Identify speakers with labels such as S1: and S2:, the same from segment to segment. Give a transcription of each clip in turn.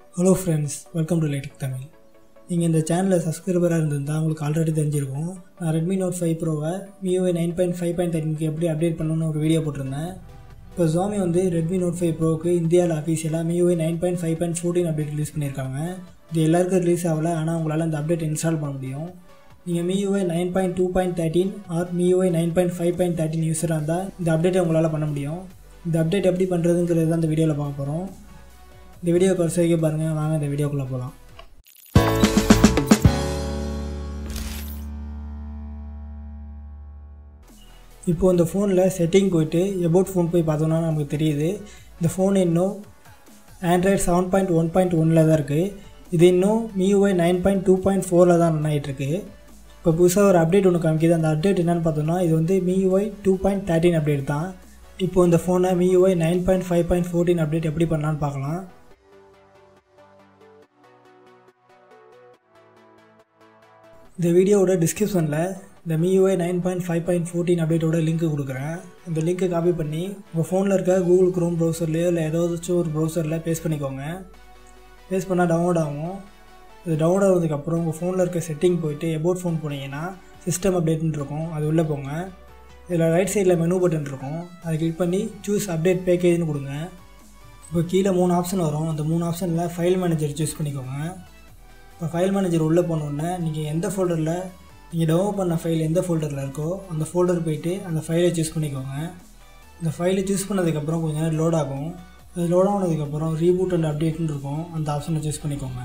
S1: hello friends welcome to லைட்டிக் தமிழ் நீங்கள் இந்த சேனலில் சப்ஸ்கிரைபராக இருந்திருந்தால் உங்களுக்கு ஆல்ரெடி தெரிஞ்சிருக்கும் நான் ரெட்மி நோட் ஃபைவ் ப்ரோவை MIUI nine point five point தேர்ட்டினுக்கு எப்படி அப்டேட் பண்ணணும்னு ஒரு வீடியோ போட்டிருந்தேன் இப்போ ஜாமி வந்து ரெட்மி நோட் ஃபைவ் ப்ரோவுக்கு இந்தியாவில் அஃபீஷியலாக MIUI nine point five point fourteen update release பண்ணியிருக்காங்க இது எல்லாருக்கும் ரிலீஸ் ஆகலை ஆனால் உங்களால் அந்த அப்டேட் இன்ஸ்டால் பண்ண முடியும் நீங்கள் MIUI nine point two point thirteen or MIUI nine point five point thirteen யூஸராக இருந்தால் இந்த அப்டேட்டை உங்களால் பண்ண முடியும் இந்த அப்டேட் எப்படி பண்ணுறதுங்கிறது தான் இந்த வீடியோவில் பார்க்க போகிறோம் இந்த வீடியோ கடைசி வரைக்கும் பாருங்கள் வாங்க இந்த வீடியோக்குள்ளே போகலாம் இப்போது இந்த ஃபோனில் செட்டிங் போயிட்டு எபோட் ஃபோன் போய் பார்த்தோன்னா நமக்கு தெரியுது இந்த ஃபோன் இன்னும் Android seven point one point ஒனில் தான் இருக்குது இது இன்னும் MIUI nine point two point ஃபோரில் தான் ரன் ஆகிட்டுருக்கு இப்போ புதுசாக ஒரு அப்டேட் ஒன்று காமிக்குது அந்த அப்டேட் என்னென்னு பார்த்தோம்னா இது வந்து MIUI two point thirteen update தான் இப்போ இந்த ஃபோனை MIUI nine point five point fourteen update எப்படி பண்ணலான்னு பார்க்கலாம் இந்த வீடியோவோட டிஸ்கிரிப்ஷனில் இந்த MIUI nine point five point fourteen அப்டேட்டோட லிங்க் கொடுக்குறேன் இந்த லிங்க்கை காப்பி பண்ணி உங்கள் ஃபோனில் இருக்க கூகுள் க்ரோம் ப்ரௌசர்லேயோ இல்லை ஏதாச்சும் ஒரு ப்ரௌசரில் பேஸ்ட் பண்ணிக்கோங்க பேஸ்ட் பண்ணால் டவுன்லோட் ஆகும் இது டவுன்லோட் ஆனதுக்கப்புறம் உங்கள் ஃபோனில் இருக்க செட்டிங் போயிட்டு எபோட் ஃபோன் போனீங்கன்னா சிஸ்டம் அப்டேட்னு இருக்கும் அது உள்ளே போங்க இதில் ரைட் சைடில் மெனு பட்டன் இருக்கும் அதை கிளிக் பண்ணி சூஸ் அப்டேட் பேக்கேஜ்னு கொடுங்க இப்போ கீழே மூணு ஆப்ஷன் வரும் அந்த மூணு ஆப்ஷனில் ஃபைல் மேனேஜர் சூஸ் பண்ணிக்கோங்க இப்போ ஃபைல் மேனேஜர் உள்ளே போனோடனே நீங்கள் எந்த ஃபோல்டரில் நீங்கள் டவுன்லோட் பண்ண ஃபைல் எந்த ஃபோல்டரில் இருக்கோ அந்த ஃபோல்டர் போயிட்டு அந்த ஃபைலை சூஸ் பண்ணிக்கோங்க இந்த ஃபைலை சூஸ் பண்ணதுக்கப்புறம் கொஞ்சம் நேரம் லோட் ஆகும் அது லோட் ஆனதுக்கப்புறம் ரீபூட் அண்ட் அப்டேட்னு இருக்கும் அந்த ஆப்ஷனை சூஸ் பண்ணிக்கோங்க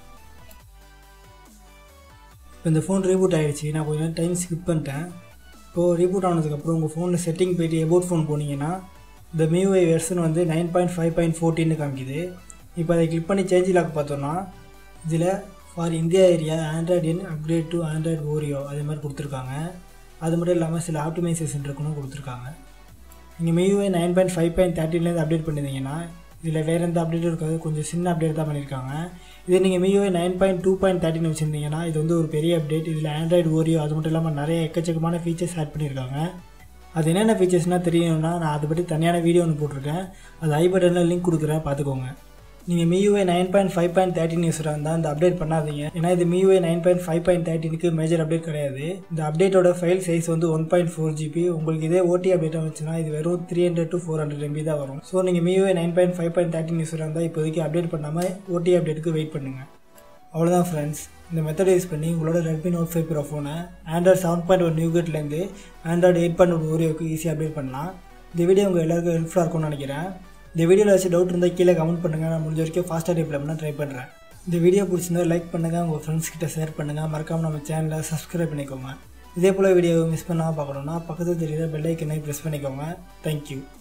S1: இப்போ இந்த ஃபோன் ரீபூட் ஆகிடுச்சு நான் கொஞ்சம் நேரம் டைம் ஸ்கிப் பண்ணிட்டேன் இப்போது ரீபூட் ஆனதுக்கப்புறம் உங்கள் ஃபோனில் செட்டிங் போயிட்டு எபோட் ஃபோன் போனீங்கன்னா இந்த மியூஐ வெர்ஷன் வந்து நைன் பாயிண்ட் ஃபைவ் பாயிண்ட் ஃபோர்டீன்னு காமிக்குது இப்போ அதை கிளிக் பண்ணி சேஞ்ச் லாக் பார்த்தோன்னா இதில் for India area Android N upgrade to Android Oreo அதே மாதிரி கொடுத்துருக்காங்க அது மட்டும் இல்லாமல் சில ஆப்டிமைசேஷன் இருக்குன்னு கொடுத்துருக்காங்க நீங்கள் MIUI nine point five point தேர்ட்டின்லேருந்து அப்டேட் பண்ணியிருந்தீங்கன்னா இதில் வேறு எந்த அப்டேட்டும் இருக்காது கொஞ்சம் சின்ன அப்டேட் தான் பண்ணியிருக்காங்க இதே நீங்கள் MIUI nine point two point thirteen வச்சுருந்தீங்கன்னா இது வந்து ஒரு பெரிய அப்டேட் இதில் ஆண்ட்ராய்டு ஓரியோ அது மட்டும் இல்லாமல் நிறைய எக்கச்சக்கமான ஃபீச்சர்ஸ் ஆட் பண்ணியிருக்காங்க அது என்னென்ன ஃபீச்சர்ஸ்னால் தெரியணும்னா நான் அதை பற்றி தனியான வீடியோ ஒன்று போட்டிருக்கேன் அது ஐ பட்டனில் லிங்க் கொடுக்குறேன் பார்த்துக்கோங்க நீங்கள் MIUI nine point five point thirteen யூஸராக இருந்தால் இந்த அப்டேட் பண்ணாதீங்க ஏன்னா இது MIUI nine point five point தேர்ட்டினுக்கு மேஜர் அப்டேட் கிடையாது இந்த அப்டேட்டோட ஃபைல் சைஸ் வந்து ஒன் பாயிண்ட் ஃபோர் ஜிபி உங்களுக்கு இதே ஓடி அப்டேட் வந்துச்சுன்னா இது வெறும் three hundred to four hundred MB தான் வரும் ஸோ நீங்கள் MIUI nine point five point thirteen யூஸராக இருந்தால் இப்போதைக்கு அப்டேட் பண்ணாமல் ஓடி அப்டேட்டுக்கு வெயிட் பண்ணுங்கள் அவ்வளோதான் ஃப்ரெண்ட்ஸ் இந்த மெத்தட் யூஸ் பண்ணி உங்களோட ரெட்மி நோட் ஃபைவ் ப்ரோ ஃபோனை ஆண்ட்ராய்ட் செவன் பாயிண்ட் ஒன் நியூகட்லேருந்து ஆண்ட்ராய்டு எயிட் பாயிண்ட் ஒன் ஓரியோக்கு ஈஸியாக அப்டேட் பண்ணலாம் இந்த வீடியோ உங்கள் எல்லாருக்கும் ஹெல்ப்ஃபுல்லாக இருக்கும்னு நினைக்கிறேன் இந்த வீடியோவில் வச்சு டவுட் இருந்தால் கீழே கமெண்ட் பண்ணுங்கள் நான் முடிஞ்ச வரைக்கும் ஃபாஸ்ட்டாக ரிப்ளை பண்ண ட்ரை பண்ணுறேன் இந்த வீடியோ பிடிச்சிருந்தா லைக் பண்ணுங்கள் உங்கள் ஃப்ரெண்ட்ஸ் கிட்ட ஷேர் பண்ணுங்கள் மறக்காமல் நம்ம சேனலை சப்ஸ்கிரைப் பண்ணிக்கோங்க இதே போல் வீடியோவை மிஸ் பண்ணாமல் பார்க்கணுன்னா பக்கத்தில் தெரியுற பெல் ஐக்கனை ப்ரெஸ் பண்ணிக்கோங்க தேங்க்யூ